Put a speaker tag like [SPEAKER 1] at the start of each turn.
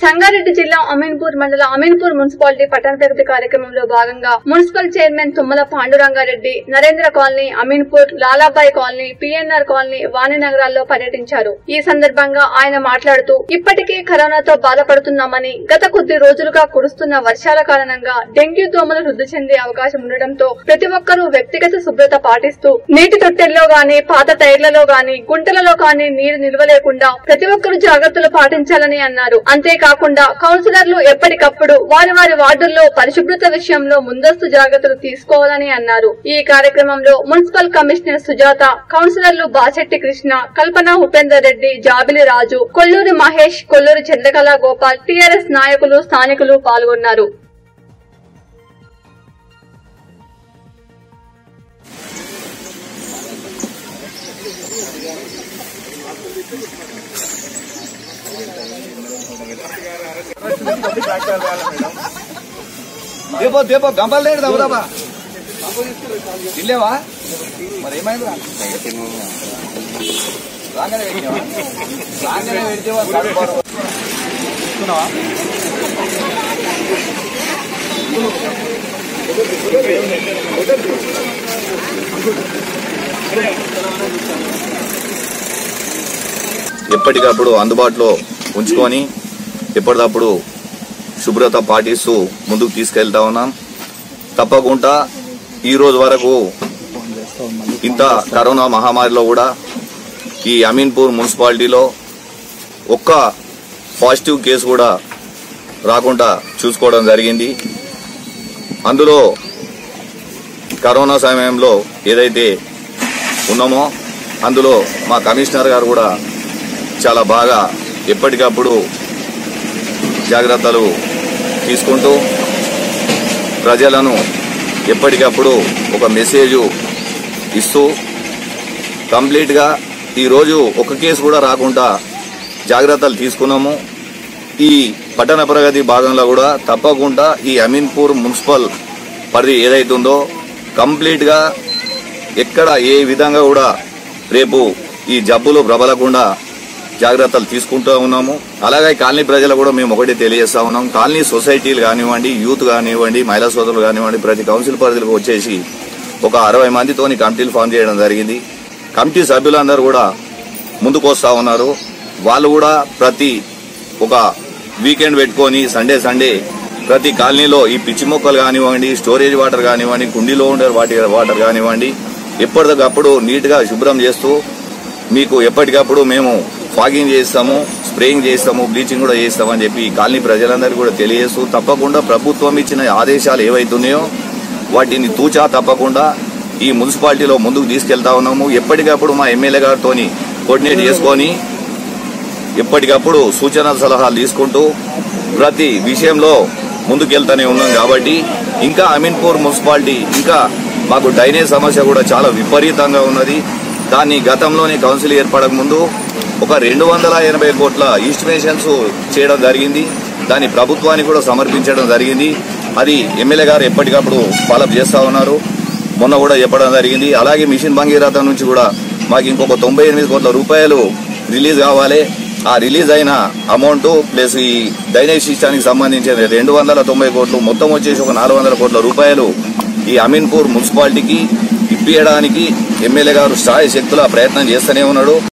[SPEAKER 1] సంగారెడ్డి జిల్లా అమీన్పూర్ మండల అమీన్పూర్ మున్సిపాలిటీ పట్టణ ప్రగతి కార్యక్రమంలో భాగంగా municipal chairman Tummala Pandurangareddy Narendra colony Ameenpur Lalabai colony PNR colony వాణినగరాల్లో పర్యటించారు ఈ సందర్భంగా ఆయన మాట్లాడుతూ ఇప్పటికే కరోనాతో బాధపడుతున్నామని గత కొద్ది రోజులుగా కురుస్తున్న వర్షాల కారణంగా డెంగ్యూ దోమలు వృద్ధి చెందే అవకాశం ఉండడంతో ప్రతి ఒక్కరూ వ్యక్తిగత శుభ్రత పాటిస్తూ నీటి తొట్టెల్లో గాని పాత టైర్లలో గాని గుంటలలో గాని నీరు నిల్వ లేకుండా ప్రతి ఒక్కరూ జాగ్రత్తలు పాటించాలని అన్నారు అంతేకాకుండా కౌన్సిలర్లు ఎప్పటికప్పుడు వారి వారి వార్డుల్లో పరిశుభ్రత విషయంలో ముందస్తు జాగ్రత్తలు తీసుకోవాలని అన్నారు ఈ కార్యక్రమంలో మున్సిపల్ కమిషనర్ సుజాత కౌన్సిలర్లు బాచెట్టి కృష్ణ కల్పన ఉపేందర్ రెడ్డి జాబిలి రాజు కొల్లూరి మహేష్ కొల్లూరి చంద్రకళ గోపాల్ టీఆర్ఎస్ నాయకులు స్థానికులు పాల్గొన్నారు
[SPEAKER 2] దేపో దేపో గంపలు లేడు దమ్ముదామా తినలేవా మరి ఏమైంది రాగానే పెట్టినావా రాగానే పెడితే వాడు కడుపు బారు. తీసుకున్నావా ఎప్పటికప్పుడు అందుబాటులో ఉంచుకొని ఎప్పటికప్పుడు శుభ్రత పాటిస్తూ ముందుకు తీసుకెళ్తా ఉన్నాం తప్పకుండా ఈ రోజు వరకు ఇంత కరోనా మహమ్మారిలో కూడా ఈ అమీన్పూర్ మున్సిపాలిటీలో ఒక్క పాజిటివ్ కేసు కూడా రాకుండా చూసుకోవడం జరిగింది అందులో కరోనా సమయంలో ఏదైతే ఉన్నామో అందులో మా కమిషనర్ గారు కూడా చాలా బాగా ఎప్పటికప్పుడు జాగ్రత్తలు తీసుకుంటూ ప్రజలను ఎప్పటికప్పుడు ఒక మెసేజ్ ఇస్తూ కంప్లీట్గా ఈరోజు ఒక కేసు కూడా రాకుండా జాగ్రత్తలు తీసుకున్నాము ఈ పట్టణ ప్రగతి భాగంలో కూడా తప్పకుండా ఈ అమీన్పూర్ మున్సిపల్ పరిధి ఏదైతుందో కంప్లీట్గా ఎక్కడ ఏ విధంగా కూడా రేపు ఈ జబ్బులు ప్రబలకుండా జాగ్రత్తలు తీసుకుంటూ ఉన్నాము అలాగే కాలనీ ప్రజలు కూడా మేము ఒకటి తెలియజేస్తా ఉన్నాం కాలనీ సొసైటీలు కానివ్వండి యూత్ కానివ్వండి మహిళా సోదరులు కానివ్వండి ప్రతి కౌన్సిల్ పరిధిలకు వచ్చేసి ఒక అరవై మందితోని కమిటీలు ఫామ్ చేయడం జరిగింది కమిటీ సభ్యులందరూ కూడా ముందుకు వస్తా ఉన్నారు వాళ్ళు కూడా ప్రతి ఒక వీకెండ్ పెట్టుకొని సండే సండే ప్రతి కాలనీలో ఈ పిచ్చి మొక్కలు కానివ్వండి స్టోరేజ్ వాటర్ కానివ్వండి కుండీలో ఉండే వాటి వాటర్ కానివ్వండి ఎప్పటికప్పుడు నీట్గా శుభ్రం చేస్తూ మీకు ఎప్పటికప్పుడు మేము ఫాగింగ్ చేస్తాము స్ప్రేయింగ్ చేస్తాము బ్లీచింగ్ కూడా చేస్తామని చెప్పి ఈ కాలనీ ప్రజలందరికీ కూడా తెలియజేస్తూ తప్పకుండా ప్రభుత్వం ఇచ్చిన ఆదేశాలు ఏవైతున్నాయో వాటిని తూచా తప్పకుండా ఈ మున్సిపాలిటీలో ముందుకు తీసుకెళ్తా ఉన్నాము ఎప్పటికప్పుడు మా ఎమ్మెల్యే గారితోని కోఆర్డినేట్ చేసుకొని ఎప్పటికప్పుడు సూచన సలహాలు తీసుకుంటూ ప్రతి విషయంలో ముందుకెళ్తానే ఉన్నాం కాబట్టి ఇంకా అమీన్పూర్ మున్సిపాలిటీ ఇంకా మాకు డ్రైనేజ్ సమస్య కూడా చాలా విపరీతంగా ఉన్నది దాన్ని గతంలోనే కౌన్సిల్ ఏర్పడక ముందు ఒక రెండు వందల ఎనభై కోట్ల ఈస్టిమేషన్స్ చేయడం జరిగింది దాన్ని ప్రభుత్వానికి కూడా సమర్పించడం జరిగింది అది ఎమ్మెల్యే గారు ఎప్పటికప్పుడు ఫాలోఅప్ చేస్తా ఉన్నారు మొన్న కూడా చెప్పడం జరిగింది అలాగే మిషన్ భగీరథ నుంచి కూడా మాకు ఇంకొక తొంభై ఎనిమిది కోట్ల రూపాయలు రిలీజ్ కావాలి ఆ రిలీజ్ అయిన అమౌంట్ ప్లస్ ఈ డైనేజ్ సిస్టానికి సంబంధించిన రెండు వందల తొంభై కోట్లు మొత్తం వచ్చేసి ఒక నాలుగు వందల కోట్ల రూపాయలు ఈ అమీన్పూర్ మున్సిపాలిటీకి ఇప్పియడానికి ఎమ్మెల్యే గారు స్థాయి శక్తుల ప్రయత్నం చేస్తూనే ఉన్నాడు